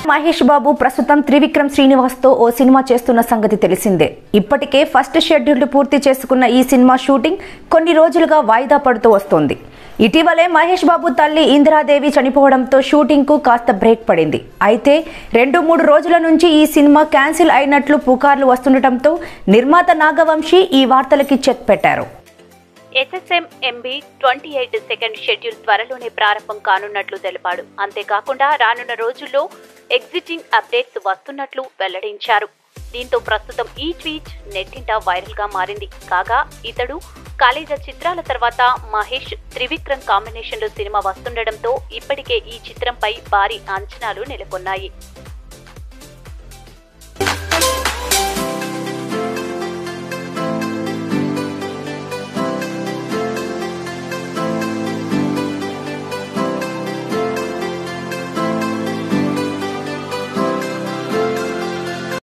మహేష్ బాబు ప్రస్తుతం త్రివిక్రమ్ శ్రీనివాస్ తో ఓ సినిమా చేస్తున్న సంగతి తెలిసిందే ఇప్పటికే ఫస్ట్ షెడ్యూల్ పూర్తి చేసుకున్న ఈ సినిమా షూటింగ్ కొన్ని రోజులుగా వాయిదా పడుతూ వస్తోంది ఇటీవలే మహేష్ బాబు తల్లి ఇందిరాదేవి చనిపోవడంతో షూటింగ్ కు కాస్త బ్రేక్ పడింది అయితే రెండు మూడు రోజుల నుంచి ఈ సినిమా క్యాన్సిల్ అయినట్లు పుకార్లు వస్తుండటంతో నిర్మాత నాగవంశీ ఈ వార్తలకి చెక్ పెట్టారు SSM MB twenty eight second schedule త్వరలోనే ప్రారంభం కానున్నట్లు తెలిపాడు అంతేకాకుండా రానున్న రోజుల్లో ఎగ్జిటింగ్ అప్డేట్స్ వస్తున్నట్లు వెల్లడించారు దీంతో ప్రస్తుతం ఈ ట్వీట్ నెట్టింట వైరల్ గా మారింది కాగా ఇతడు కాలేజా చిత్రాల తర్వాత మహేష్ త్రివిక్రమ్ కాంబినేషన్ లో సినిమా వస్తుండటంతో ఇప్పటికే ఈ చిత్రంపై భారీ అంచనాలు నెలకొన్నాయి